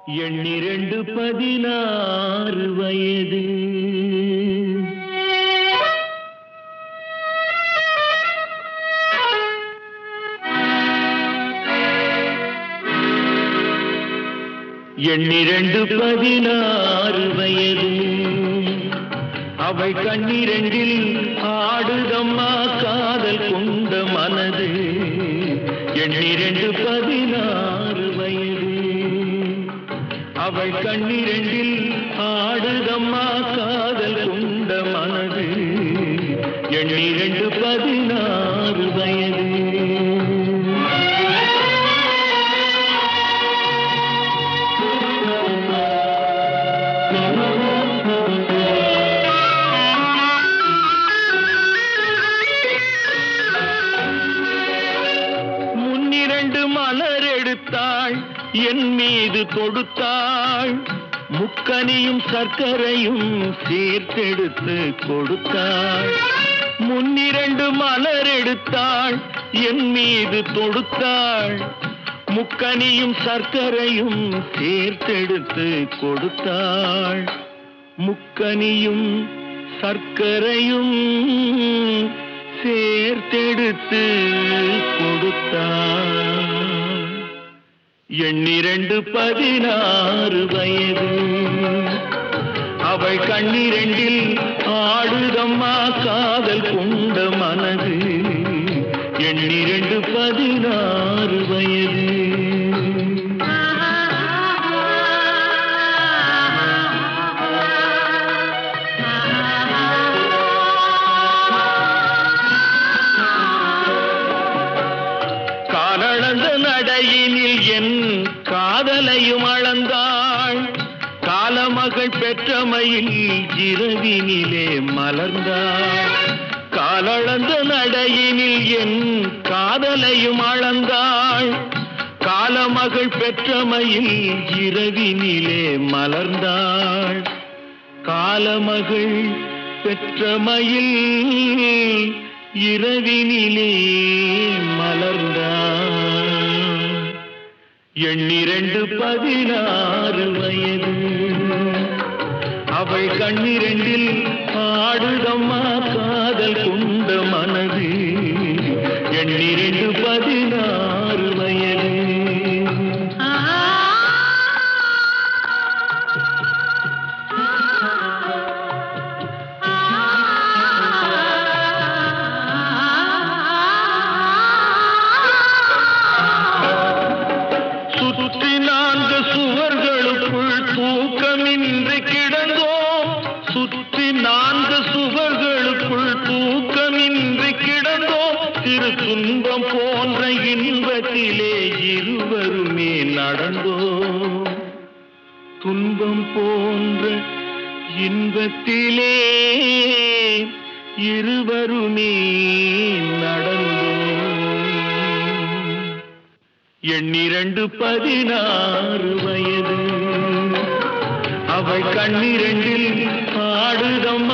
எண்ணிரண்டு பதினாறு வயது எண்ணிரண்டு பதினாறு வயது அவை கண்ணிரண்டில் ஆடுதம்மா காதல் கொண்ட மனது எண்ணிரண்டு பதினாறு வயது அவை கண்ணிரண்டில் ஆடுதம்மா காதல் கொண்ட மனது எண்ணிரண்டு பதினாறு வயது முன்னிரண்டு மலர் எடுத்தாள் என் மீது தொடுத்தாள் முக்கனியும் சர்க்கரையும் சேர்த்தெடுத்து கொடுத்தாள் முன்னிரண்டு மலர் எடுத்தாள் என் மீது தொடுத்தாள் முக்கனியும் சர்க்கரையும் சேர்த்தெடுத்து கொடுத்தாள் முக்கனியும் சர்க்கரையும் சேர்த்தெடுத்து கொடுத்தாள் எண்ணிரண்டு பதினாறு வயது அவள் கண்ணிரண்டில் ஆடுதம்மா காதல் கொண்ட மனது எண்ணிரண்டு பதினாறு வயது காலளந்த நடையினில் என் காதலையும் அளந்தாள் காலமகள் பெற்றமையில் இரவினிலே மலர்ந்தாள் காலளந்த நடையினில் என் காதலையும் அளந்தாள் காலமகள் பெற்றமையில் இரவினிலே மலர்ந்தாள் காலமகள் பெற்றமையில் இரவினிலே மலர்ந்தாள் எண்ணிரண்டு பதினாறு வயது அவள் கண்ணிரண்டில் ஆடுதம்மா காதல் கொண்ட மனது எண்ணிரண்டு பதினாறு வயது சுற்றி நான்கு சுவர்களுக்குள் தூக்கமின்றி கிடந்தோம் சுற்றி நான்கு சுவர்களுக்குள் தூக்கமின்றி கிடந்தோம் திரு துன்பம் போன்ற இன்பத்திலே இருவருமே நடந்தோம் துன்பம் போன்ற இன்பத்திலே இருவருமே நடந்தோம் எண்ணிரண்டு பதினாறு வயது அவள் கண்ணிரண்டில் ஆடுதம்